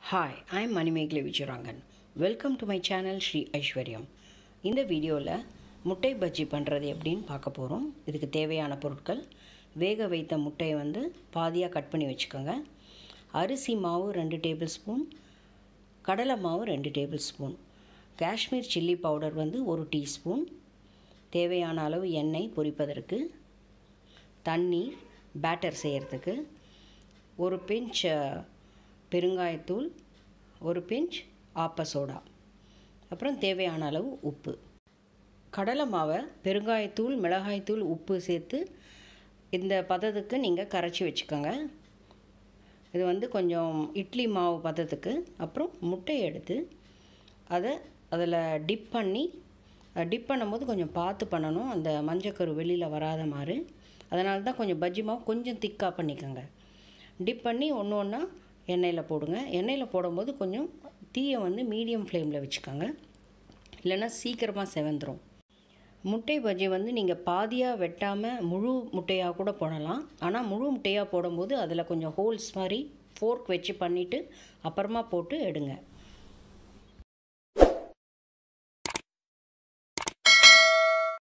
hi I'm Manimegalai Vijayarangan welcome to my channel Sri Aishwaryam இந்த வீடியோவில் முட்டை பஜ்ஜி பண்ணுறது எப்படின்னு பார்க்க போகிறோம் இதுக்கு தேவையான பொருட்கள் வேக வைத்த முட்டையை வந்து பாதியாக கட் பண்ணி வச்சுக்கோங்க அரிசி மாவு ரெண்டு டேபிள் ஸ்பூன் கடலை மாவு ரெண்டு table spoon Kashmir chilli powder வந்து ஒரு டீஸ்பூன் தேவையான அளவு எண்ணெய் பொரிப்பதற்கு தண்ணீர் பேட்டர் செய்கிறதுக்கு ஒரு பிஞ்ச் பெருங்காயத்தூள் ஒரு பிஞ்ச் ஆப்ப சோடா அப்புறம் தேவையான அளவு உப்பு கடலை மாவை பெருங்காயத்தூள் மிளகாய்த்தூள் உப்பு சேர்த்து இந்த பதத்துக்கு நீங்கள் கரைச்சி வச்சுக்கோங்க இது வந்து கொஞ்சம் இட்லி மாவு பதத்துக்கு அப்புறம் முட்டையை எடுத்து அதை அதில் டிப் பண்ணி டிப் பண்ணும்போது கொஞ்சம் பார்த்து பண்ணணும் அந்த மஞ்சக்கரு வெளியில் வராத மாதிரி அதனால தான் கொஞ்சம் பஜ்ஜி மாவு கொஞ்சம் திக்காக பண்ணிக்கோங்க டிப் பண்ணி ஒன்று ஒன்றா எண்ணெயில் போடுங்க எண்ணெயில் போடும்போது கொஞ்சம் தீயை வந்து மீடியம் ஃப்ளேமில் வச்சுக்கோங்க இல்லைன்னா சீக்கிரமாக செவந்துடும் முட்டை பஜ்ஜி வந்து நீங்கள் பாதியாக வெட்டாமல் முழு முட்டையாக கூட போடலாம் ஆனால் முழு முட்டையாக போடும்போது அதில் கொஞ்சம் ஹோல்ஸ் மாதிரி ஃபோர்க் வச்சு பண்ணிவிட்டு அப்புறமா போட்டு எடுங்க